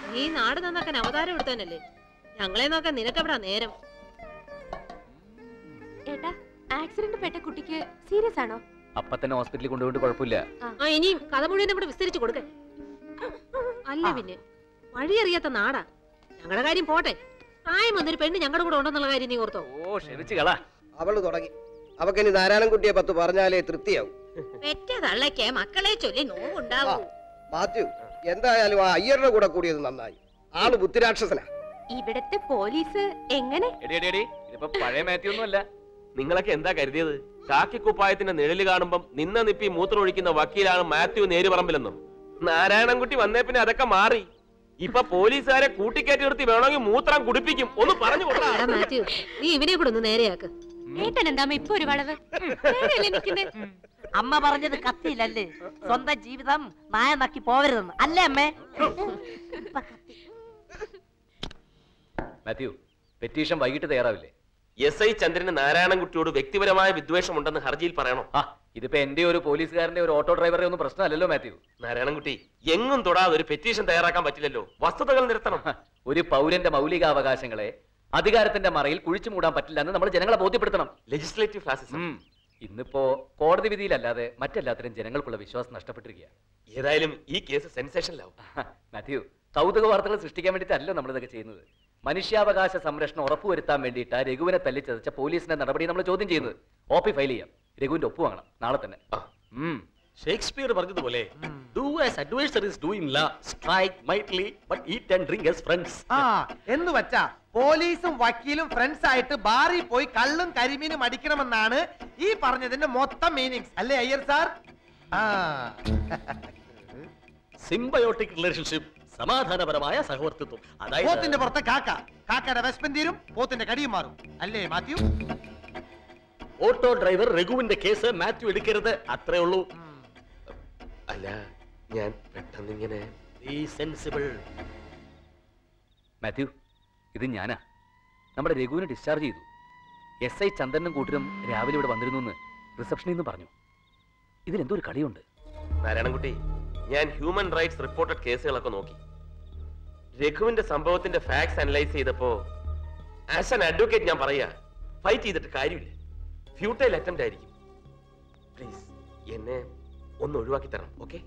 നീ നാട് നന്നാക്കാൻ അവതാരം എടുത്തവനല്ലേ ഞങ്ങളെ നോക്കാൻ നിനക്കെവിടാ നേരം ഏട്ടാ ആക്സിഡന്റ് പെട്ട കുട്ടിക്ക് സീരിയസ് ആണോ അപ്പൊ തന്നെ ഹോസ്പിറ്റലിൽ കൊണ്ടുപോയിട്ട് കുഴപ്പമില്ല ആ ഇനിയും കഥ മുഴുവനും കൂടെ വിസ്തരിച്ചു കൊടുക്ക അല്ല പിന്നെ വഴിയറിയാത്ത നാടാ ഞങ്ങളുടെ കാര്യം പോട്ടെ പ്രായം വന്നൊരു പെണ്ണ് ഞങ്ങളുടെ കൂടെ ഉണ്ടെന്നുള്ള കാര്യം നീ ഓർത്തോ ഓ ക്ഷമിച്ചു കളാ അവള് തുടങ്ങി അവക്കിനി നാരായണൻകുട്ടിയെ പത്ത് പറഞ്ഞാലേ തൃപ്തിയാവും പെറ്റ തള്ളയ്ക്ക് മക്കളെ ചൊല്ലി നോവുണ്ടാവൂ മാത്യു എന്തായാലും ആ അയ്യരുടെ കൂടെ കൂടിയത് നന്നായി ആള് ബുദ്ധിരാക്ഷസനാ ഇവിടത്തെ പോലീസ് എങ്ങനെ എടി എടി എടി ഇതിപ്പോ പഴയ മാത്യു ഒന്നും അല്ല നിങ്ങളൊക്കെ എന്താ കരുതിയത് കാക്കിക്കുപ്പായത്തിന്റെ നിഴല് കാണുമ്പം നിന്ന നിപ്പി മൂത്രം ഒഴിക്കുന്ന വക്കീലാണ് മാത്യു നേരുപറമ്പിലെന്നും നാരായണൻകുട്ടി വന്നേ പിന്നെ അതൊക്കെ മാറി ഇപ്പൊ പോലീസുകാരെ കൂട്ടിക്കയറ്റി നിർത്തി വേണമെങ്കിൽ മൂത്രം കുടിപ്പിക്കും ഒന്ന് പറഞ്ഞു കൊടുക്കാം എടാ മാത്യു നീ ഇവനെ കൂടെ ഒന്ന് നേരെയാക്ക് ഏട്ടൻ എന്താമ്മ ഇപ്പൊ ഒരു വളവ് നേരെയല്ലേ നിക്കുന്നെ? അമ്മ പറഞ്ഞത് കത്തിയില്ലല്ലേ സ്വന്തം ജീവിതം നായ നക്കി പോവരുതെന്ന് അല്ലേ അമ്മേ ഇപ്പൊ കത്തി. മാത്യു പെറ്റീഷൻ വൈകിട്ട് തയ്യാറാവില്ലേ എസ് ഐ ചന്ദ്രന് നാരായണൻകുട്ടിയോട് വ്യക്തിപരമായ വിദ്വേഷമുണ്ടെന്ന് ഹർജിയിൽ പറയണം ആ ഇതിപ്പോ എന്റെ ഒരു പോലീസുകാരന്റെ ഒരു ഓട്ടോ ഡ്രൈവറെ ഒന്നും പ്രശ്നമല്ലല്ലോ മാത്യു നാരായണൻകുട്ടി എങ്ങും തൊടാതെ ഒരു പെറ്റീഷൻ തയ്യാറാക്കാൻ പറ്റില്ലല്ലോ വസ്തുതകൾ നിരത്തണം ഒരു പൗരന്റെ മൗലികാവകാശങ്ങളെ അധികാരത്തിന്റെ മറയിൽ കുഴിച്ചു മൂടാൻ പറ്റില്ല എന്ന് നമ്മൾ ജനങ്ങളെ ബോധ്യപ്പെടുത്തണം ലെജിസ്ലേറ്റീവ് ഫാസിസം ഉം. ഇന്നിപ്പോ കോടതി വിധിയിലല്ലാതെ മറ്റെല്ലാത്തിനും ജനങ്ങൾക്കുള്ള വിശ്വാസം നഷ്ടപ്പെട്ടിരിക്കുക ഏതായാലും ഈ കേസ് സെൻസേഷനിലാവും മാത്യു കൗതുക വാർത്തകൾ സൃഷ്ടിക്കാൻ വേണ്ടിയിട്ടല്ലോ നമ്മൾ ഇതൊക്കെ ചെയ്യുന്നത് മനുഷ്യാവകാശ സംരക്ഷണം ഉറപ്പുവരുത്താൻ വേണ്ടിയിട്ട് ആ രഘുവിനെ തല്ലിച്ചതച്ച പോലീസിന്റെ നടപടി നമ്മൾ ചോദ്യം ചെയ്യുന്നത് ഒ പി ഫയൽ ചെയ്യാം രഘുവിന്റെ ഒപ്പ് വാങ്ങണം നാളെ തന്നെ ആ. ഉം. ഷേക്സ്പിയർ പറഞ്ഞതുപോലെ do as adversaries do in law strike mightily but eat and drink as friends ആ എന്ന് വെച്ചാ പോലീസും വക്കീലും ഫ്രണ്ട്സ് ആയിട്ട് ബാറിൽ പോയി കള്ളും കരിമീനും അടിക്കണമെന്നാണ് ഈ പറഞ്ഞതിന്റെ മൊത്തം മീനിങ്സ് അല്ലേ അയ്യർ സാർ ആ സിംബയോട്ടിക് റിലേഷൻഷിപ്പ് സമാധാനപരമായ സഹവർത്തിത്വം പോത്തിന്റെ അതായത് പുറത്തെ കാക്ക കാക്കയുടെ വിശപ്പൻ തീരും പോത്തിന്റെ കടിയും മാറും അല്ലേ മാത്യു ഓട്ടോ ഡ്രൈവർ രഘുവിന്റെ കേസ് മാത്യു എടുക്കരുത് അത്രേ ഉള്ളൂ അല്ല ഞാൻ പെട്ടെന്നിങ്ങനെ ഈ സെൻസിബിൾ മാത്യു ഇത് ഞാനാ നമ്മുടെ രഘുവിനെ ഡിസ്ചാർജ് ചെയ്തു എസ് ഐ ചന്ദനും കൂട്ടരും രാവിലെ ഇവിടെ വന്നിരുന്നു എന്ന് റിസപ്ഷനിൽ നിന്ന് പറഞ്ഞു ഇതിലെന്തോ ഒരു കളിയുണ്ട് നാരായണൻകുട്ടി ഞാൻ ഹ്യൂമൻ റൈറ്റ്സ് റിപ്പോർട്ടഡ് കേസുകളൊക്കെ നോക്കി രഘുവിന്റെ സംഭവത്തിന്റെ ഫാക്ട്സ് അനലൈസ് ചെയ്തപ്പോ ആസ് ആൻ അഡ്വക്കേറ്റ് ഞാൻ പറയാ ഫൈറ്റ് ചെയ്തിട്ട് കാര്യമില്ല ഫ്യൂട്ടൈൽ അറ്റംപ്റ്റ് ആയിരിക്കും പ്ലീസ് എന്നെ ഒന്ന് ഒഴിവാക്കി തരണം ഓക്കെ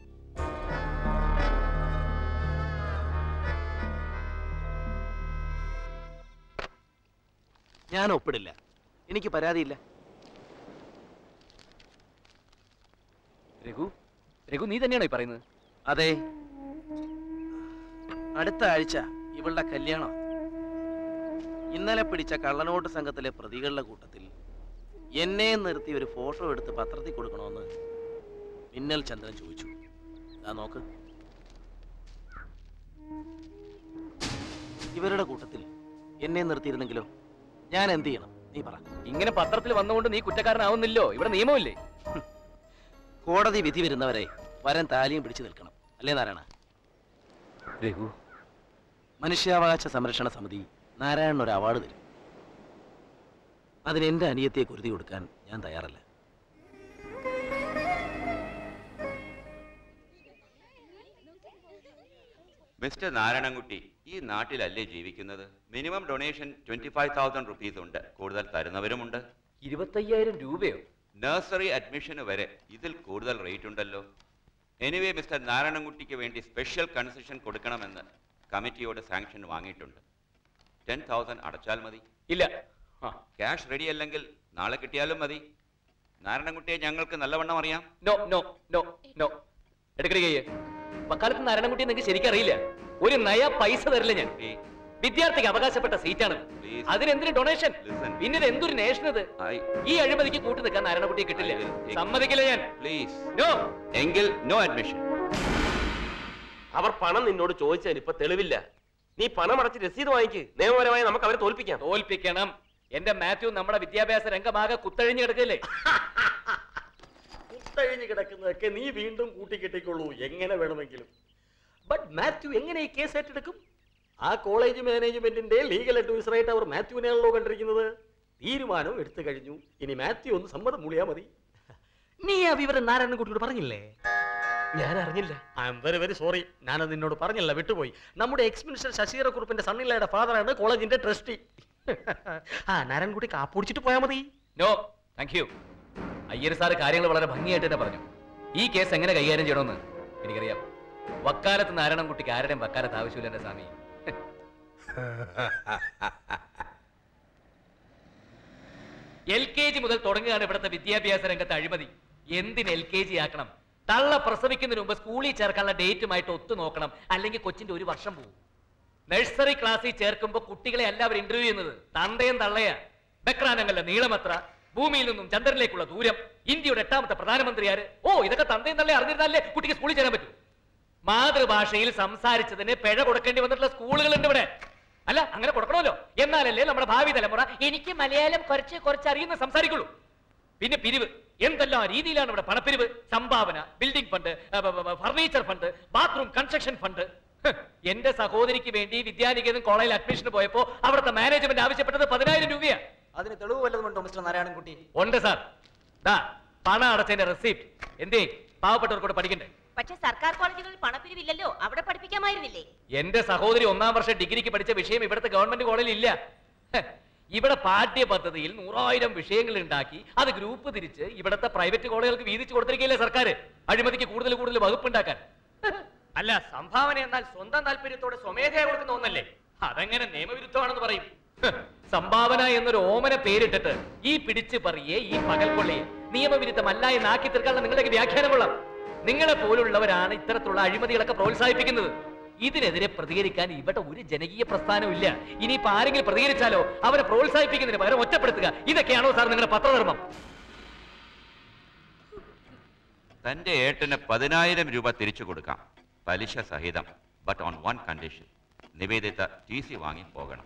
ഞാൻ ഒപ്പിടില്ല എനിക്ക് പരാതിയില്ല രഘു രഘു നീ തന്നെയാണോ ഈ പറയുന്നത് അതെ അടുത്ത ആഴ്ച ഇവളുടെ കല്യാണം ഇന്നലെ പിടിച്ച കള്ളനോട്ട് സംഘത്തിലെ പ്രതികളുടെ കൂട്ടത്തിൽ എന്നെ നിർത്തി ഒരു ഫോട്ടോ എടുത്ത് പത്രത്തിൽ കൊടുക്കണമെന്ന് മിന്നൽ ചന്ദ്രൻ ചോദിച്ചു ആ നോക്ക് ഇവരുടെ കൂട്ടത്തിൽ എന്നെ നിർത്തിയിരുന്നെങ്കിലോ ഞാൻ എന്ത് ചെയ്യണം നീ പറ ഇങ്ങനെ പത്രത്തിൽ വന്നുകൊണ്ട് നീ കുറ്റക്കാരനാവുന്നില്ലോ ഇവിടെ നിയമമില്ലേ കോടതി വിധി വരുന്നവരെ വരൻ താലിയും പിടിച്ചു നിൽക്കണം അല്ലേ നാരായണ രഘു മനുഷ്യാവകാശ സംരക്ഷണ സമിതി നാരായണൻ ഒരു അവാർഡ് തരും അതിന് എന്റെ അനിയത്തെ കുരുതി കൊടുക്കാൻ ഞാൻ തയ്യാറല്ല മിസ്റ്റർ നാരായണൻകുട്ടി ഈ നാട്ടിലല്ലേ ജീവിക്കുന്നത് minimum donation twenty five thousand rupees ഉണ്ട് കൂടുതൽ തരുന്നവരുമുണ്ട് ഇരുപത്തയ്യായിരം രൂപയോ നഴ്സറി അഡ്മിഷന് വരെ ഇതിൽ കൂടുതൽ റേറ്റ് ഉണ്ടല്ലോ എനിവേ മിസ്റ്റർ നാരായണൻകുട്ടിക്ക് വേണ്ടി സ്പെഷ്യൽ കൺസെഷൻ കൊടുക്കണമെന്ന് കമ്മിറ്റിയോട് സാങ്ഷൻ വാങ്ങിയിട്ടുണ്ട് ടെൻ തൗസൻഡ് അടച്ചാൽ മതി ഇല്ല ആ ക്യാഷ് റെഡി അല്ലെങ്കിൽ നാളെ കിട്ടിയാലും മതി നാരായണൻകുട്ടിയെ ഞങ്ങൾക്ക് നല്ലവണ്ണം അറിയാം നോ നോ നോ നോ എടുക്കടി കയ്യേ വക്കാലത്ത് നാരായണൻകുട്ടി നിങ്ങൾക്ക് ശരിക്കറിയില്ല ഒരു നയ പൈസ തരില്ല ഞാൻ Hey, വിദ്യാർത്ഥിക്ക് അവകാശപ്പെട്ട സീറ്റാണ് please, അതിനെന്തിന് ഡൊണേഷൻ listen. പിന്നെ ഇത് എന്തൊരു നേഷൻ ഇത് I- ഈ അഴിമതിക്ക് കൂട്ടു നിൽക്കാൻ നാരായണൻകുട്ടിയെ കിട്ടില്ല I will take- സമ്മതിക്കില്ല ഞാൻ please. നോ എങ്കിൽ നോ അഡ്മിഷൻ അവർ പണം നിന്നോട് ചോദിച്ചതിന് ഇപ്പൊ തെളിവില്ല നീ പണം അടച്ച് രസീത് വാങ്ങിക്ക് നിയമപരമായി നമുക്ക് അവരെ തോൽപ്പിക്കാം തോൽപ്പിക്കണം എന്റെ മാത്യു നമ്മുടെ വിദ്യാഭ്യാസ രംഗമാകെ കുത്തഴിഞ്ഞു കിടക്കില്ലേ കുത്തഴിഞ്ഞ് കിടക്കുന്നതൊക്കെ നീ വീണ്ടും കൂട്ടിക്കെട്ടിക്കൊള്ളൂ എങ്ങനെ വേണമെങ്കിലും ബട്ട് മാത്യു എങ്ങനെ ഈ കേസ് ഏറ്റെടുക്കും ആ കോളേജ് മാനേജ്മെന്റിന്റെ ലീഗൽ അഡ്വൈസറായിട്ട് അവർ മാത്യുവിനെയാണല്ലോ കണ്ടിരിക്കുന്നത് തീരുമാനം എടുത്തു കഴിഞ്ഞു ഇനി മാത്യു ഒന്ന് സമ്മതം മൂളിയാ മതി നീ ആ വിവരം നാരായണൻകുട്ടിയോട് പറഞ്ഞില്ലേ ഞാൻ അറിഞ്ഞില്ല I'm very very sorry ഞാനത് നിന്നോട് പറഞ്ഞില്ല വിട്ടുപോയി നമ്മുടെ എക്സ് മിനിസ്റ്റർ ശശീറ കുറുപ്പിന്റെ സണ്ണിലയുടെ ഫാദറാണ് കോളേജിന്റെ ട്രസ്റ്റി ആ നാരായൺകുട്ടി കാപ്പൊടിച്ചിട്ട് പോയാൽ മതി no thank you Iyer sir കാര്യങ്ങൾ വളരെ ഭംഗിയായിട്ട് തന്നെ പറഞ്ഞു ഈ കേസ് എങ്ങനെ കൈകാര്യം ചെയ്യണമെന്ന് എനിക്കറിയാം വക്കാലത്ത് നാരായണൻകുട്ടിക്ക് ആരുടെയും വക്കാലത്ത് ആവശ്യമില്ല എന്റെ സ്വാമി എൽ കെ ജി മുതൽ തുടങ്ങുകയാണ് ഇവിടുത്തെ വിദ്യാഭ്യാസ രംഗത്തെ അഴിമതി എന്തിന് എൽ കെ ജി ആക്കണം തള്ള പ്രസവിക്കുന്നതിന് മുമ്പ് സ്കൂളിൽ ചേർക്കാനുള്ള ഡേറ്റുമായിട്ട് ഒത്തു നോക്കണം അല്ലെങ്കിൽ കൊച്ചിന്റെ ഒരു വർഷം പോകും നഴ്സറി ക്ലാസ്സിൽ ചേർക്കുമ്പോൾ കുട്ടികളെ എല്ലാവരും ഇന്റർവ്യൂ ചെയ്യുന്നത് തന്തയും തള്ളയാ ബക്രാനങ്ങളുടെ നീളമത്ര ഭൂമിയിൽ നിന്നും ചന്ദ്രനിലേക്കുള്ള ദൂരം ഇന്ത്യയുടെ എട്ടാമത്തെ പ്രധാനമന്ത്രിയാര് ഓ ഇതൊക്കെ തന്തയും തള്ളയെ അറിഞ്ഞിരുന്നാലേ കുട്ടിക്ക് സ്കൂളിൽ ചേരാൻ പറ്റൂ മാതൃഭാഷയിൽ സംസാരിച്ചതിന് പിഴ കൊടുക്കേണ്ടി വന്നിട്ടുള്ള സ്കൂളുകളുണ്ട് ഇവിടെ അല്ല അങ്ങനെ കൊടുക്കണമല്ലോ എന്നാലല്ലേ നമ്മുടെ ഭാവി തലമുറ എനിക്ക് മലയാളം കുറച്ച് കുറച്ച് അറിയുന്ന സംസാരിക്കുള്ളൂ പിന്നെ പിരിവ് എന്തെല്ലാം രീതിയിലാണ് ഇവിടെ പണപ്പിരിവ് സംഭാവന building fund furniture fund bathroom construction fund ഹ്, എന്റെ സഹോദരിക്ക് വേണ്ടി വിദ്യാനികേതൻ കോളേജിൽ അഡ്മിഷന് പോയപ്പോ അവിടുത്തെ മാനേജ്മെന്റ് ആവശ്യപ്പെട്ടത് പതിനായിരം രൂപയാ അതിന് തെളിവ് വല്ലതുമുണ്ടോ മിസ്റ്റർ നാരായണൻകുട്ടി ഉണ്ട് സാർ ദാ പണം അടച്ചതിന്റെ റെസിപ്റ്റ് എന്തേ പാവപ്പെട്ടവർക്കൂടെ പഠിക്കണ്ടേ പക്ഷെ സർക്കാർ കോളേജുകളിൽ പണപ്പിരിവില്ലല്ലോ അവിടെ പഠിപ്പിക്കാമായിരുന്നില്ലേ എന്റെ സഹോദരി ഒന്നാം വർഷം ഡിഗ്രിക്ക് പഠിച്ച വിഷയം ഇവിടുത്തെ ഗവൺമെന്റ് കോളേജിൽ ഇല്ല ഹ്, ഇവിടെ പാഠ്യ പദ്ധതിയിൽ നൂറായിരം വിഷയങ്ങൾ ഉണ്ടാക്കി അത് ഗ്രൂപ്പ് തിരിച്ച് ഇവിടുത്തെ പ്രൈവറ്റ് കോളേജുകൾക്ക് വീതിച്ചു കൊടുത്തിരിക്കില്ലേ സർക്കാർ അഴിമതിക്ക് കൂടുതൽ കൂടുതൽ വകുപ്പ് ഉണ്ടാക്കാൻ അല്ല സംഭാവന എന്നാൽ സ്വന്തം താല്പര്യത്തോടെ സ്വമേധയാ കൊടുക്കുന്ന ഒന്നല്ലേ അതെങ്ങനെ നിയമവിരുദ്ധമാണെന്ന് പറയും ഹ്, സംഭാവന എന്നൊരു ഓമന പേരിട്ടിട്ട് ഈ പിടിച്ചു പറയെ ഈ പകൽക്കൊള്ളയെ നിയമവിരുദ്ധമല്ല എന്നാക്കി തീർക്കാനുള്ള നിങ്ങളുടെ വ്യാഖ്യാനം കൊള്ളാം നിങ്ങളെ പോലുള്ളവരാണ് ഇത്തരത്തിലുള്ള അഴിമതികളൊക്കെ പ്രോത്സാഹിപ്പിക്കുന്നത് ഇതിനെതിരെ പ്രതികരിക്കാൻ ഇവിടെ ഒരു ജനകീയ പ്രസ്ഥാനവും ഇല്ല ഇനിയിപ്പോ ആരെങ്കിലും പ്രതികരിച്ചാലോ അവരെ പ്രോത്സാഹിപ്പിക്കുന്നതിന് പകരം ഒറ്റപ്പെടുത്തുക ഇതൊക്കെയാണോ സാർ നിങ്ങളുടെ പത്രധർമ്മം തന്റെ ഏട്ടന് പതിനായിരം രൂപ തിരിച്ചു കൊടുക്കാം പലിശ സഹിതം but on one condition Nivedita T C വാങ്ങി പോകണം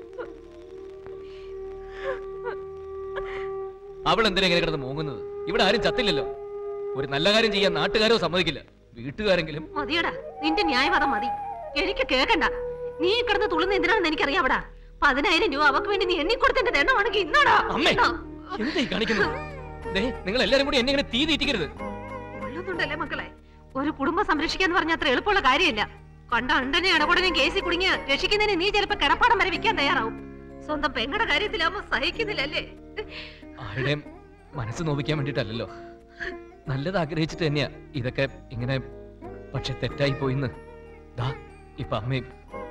അവൾ എന്തിനാ ഇങ്ങനെ കിടന്ന് മൂങ്ങുന്നത് ഇവിടെ ആരും ചത്തില്ലല്ലോ ഒരു നല്ല കാര്യം ചെയ്യാൻ നാട്ടുകാരോ സമ്മതിക്കില്ല വീട്ടുകാരെങ്കിലും മതിയടാ നിന്റെ ന്യായവാദം മതി എനിക്ക് കേക്കണ്ട നീ കിടന്ന് തുള്ളുന്ന എന്തിനാണെന്ന് എനിക്കറിയാവടാ പതിനായിരം രൂപ അവക്ക് വേണ്ടി നീ എണ്ണിക്കൊടുത്തതിന്റെ എണ്ണമാണെങ്കിൽ ഇന്നാടാ അമ്മേ ഇന്നാ. എന്താ ഈ കാണിക്കുന്നത് ദേ നിങ്ങൾ എല്ലാരും കൂടി എന്നെ ഇങ്ങനെ തീ തീറ്റിക്കരുത് കൊള്ളുന്നുണ്ടല്ലേ മക്കളെ ഒരു കുടുംബം സംരക്ഷിക്കാന്ന് പറഞ്ഞ അത്ര എളുപ്പമുള്ള കാര്യമില്ല കണ്ട അണ്ടനെ ഇടപെടനെ കേസിൽ കുടുങ്ങിയ രക്ഷിക്കുന്നതിന് നീ ചിലപ്പോ കിടപ്പാടം വരെ വിൽക്കാൻ തയ്യാറാവും സ്വന്തം പെങ്ങളുടെ കാര്യത്തിലാവുമ്പോ സഹിക്കുന്നില്ലല്ലേ ആരുടെയും മനസ്സ് നോവിക്കാൻ വേണ്ടിയിട്ടല്ലല്ലോ നല്ലത് ആഗ്രഹിച്ചിട്ട് തന്നെയാ ഇതൊക്കെ ഇങ്ങനെ പക്ഷെ തെറ്റായി പോയിന്ന് ദാ ഇപ്പൊ അമ്മയും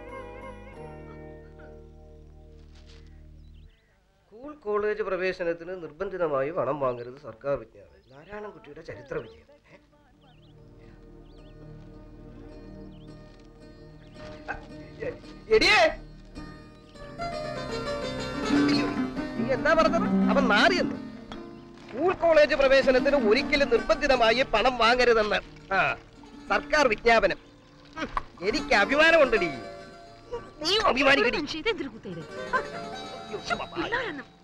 സ്കൂൾ കോളേജ് പ്രവേശനത്തിന് നിർബന്ധിതമായി പണം വാങ്ങരുത് സർക്കാർ വിജ്ഞാപനം നാരായണൻകുട്ടിയുടെ ചരിത്ര വിജയം ഏ? ആ, എ- എടിയേ അയ്യോ, നീ എന്താ പറഞ്ഞത് അവൻ മാറിയെന്ന് സ്കൂൾ കോളേജ് പ്രവേശനത്തിന് ഒരിക്കലും നിർബന്ധിതമായി പണം വാങ്ങരുതെന്ന് ആ സർക്കാർ വിജ്ഞാപനം ഹും, എനിക്ക് അഭിമാനമുണ്ടടി നീ അഭിമാനിക്കടി ഇതെന്തൊരു കുത്തേര് അയ്യോ, ശവ, പിള്ളേരെണ്ണം